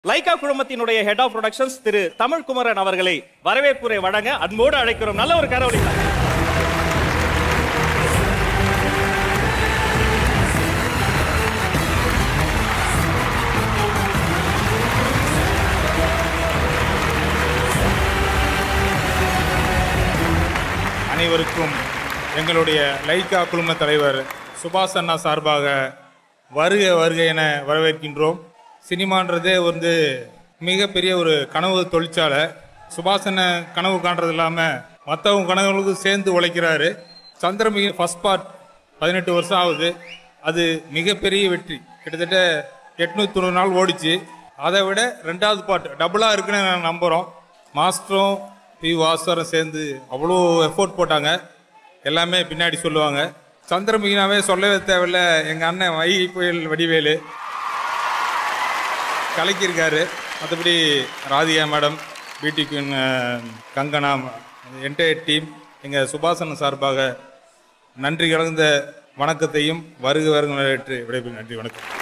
Lyca குழுமத்தினுடைய head of productions Thiru Tamilkumaran அவர்களை வரவேற்புரை வழங்க அன்போடு அழைக்கிறோம் நல்ல ஒரு கரவழி அனைவருக்கும் எங்களுடைய லைக்கா குழும தலைவர் சுபாஷ் அண்ணா சார்பாக வருக வருக என வரவேற்கின்றோம் சினிமான்றதே வந்து மிகப்பெரிய ஒரு கனவு தொழிற்சாலை சுபாஷ் அண்ணன் கனவு காண்றது இல்லாமல் மற்றவங்க கனவுகளுக்கும் சேர்ந்து உழைக்கிறாரு சந்திரமுகி ஃபர்ஸ்ட் பார்ட் பதினெட்டு வருஷம் ஆகுது அது மிகப்பெரிய வெற்றி கிட்டத்தட்ட எட்நூத்தி தொண்ணூறு நாள் ஓடிச்சு அதை விட ரெண்டாவது பார்ட் டபுளாக இருக்குன்னு நான் நம்புகிறோம் மாஸ்டரும் பி வாசரும் சேர்ந்து அவ்வளோ எஃபோர்ட் போட்டாங்க எல்லாமே பின்னாடி சொல்லுவாங்க சந்திரமுகினாவே சொல்லவே தேவையில்ல எங்கள் அண்ணன் வைகை புயல் வடிவேலு கலக்கியிருக்காரு மற்றபடி ராதிகா மேடம் பிடி குயின் கங்கனா என்டையர் டீம் எங்கள் சுபாசன் சார்பாக நன்றி கலந்த வணக்கத்தையும் வருக வருக வரவேற்று விடைபெறும் நன்றி வணக்கம்